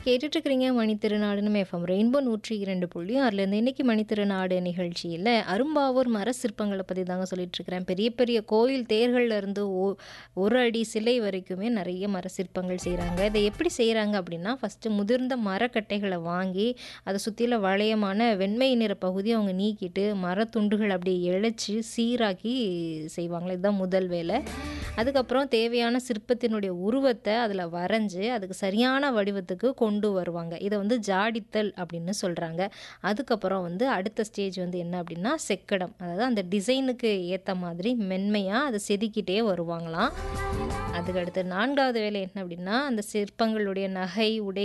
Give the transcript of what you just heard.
கேட்டுட்ருக்கிறீங்க மணித்திருநாடு நம்ம FM rainbow நூற்றி இரண்டு புள்ளி ஆறுலேருந்து இன்னைக்கு மணித்திருநாடு நிகழ்ச்சியில் அரும்பாவூர் மர சிற்பங்களை பற்றி தாங்க சொல்லிட்டு இருக்கிறேன் பெரிய பெரிய கோயில் தேர்கள்ல இருந்து ஓ ஒரு அடி சிலை வரைக்குமே நிறைய மர சிற்பங்கள் செய்கிறாங்க இதை எப்படி செய்கிறாங்க அப்படின்னா ஃபஸ்ட்டு முதிர்ந்த மரக்கட்டைகளை வாங்கி அதை சுற்றில வளையமான வெண்மை நிற பகுதியை அவங்க நீக்கிட்டு மரத்துண்டுகள் அப்படியே இழைச்சி சீராக்கி செய்வாங்களே இதுதான் முதல் வேலை அதுக்கப்புறம் தேவையான சிற்பத்தினுடைய உருவத்தை அதில் வரைஞ்சி அதுக்கு சரியான வடிவத்துக்கு கொண்டு வருவாங்க இதை வந்து ஜாடித்தல் அப்படின்னு சொல்கிறாங்க அதுக்கப்புறம் வந்து அடுத்த ஸ்டேஜ் வந்து என்ன அப்படின்னா செக்கடம் அதாவது அந்த டிசைனுக்கு ஏற்ற மாதிரி மென்மையாக அதை செதுக்கிட்டே வருவாங்களாம் அதுக்கு அடுத்து நான்காவது வேலை என்ன அப்படின்னா அந்த சிற்பங்களுடைய நகை உடை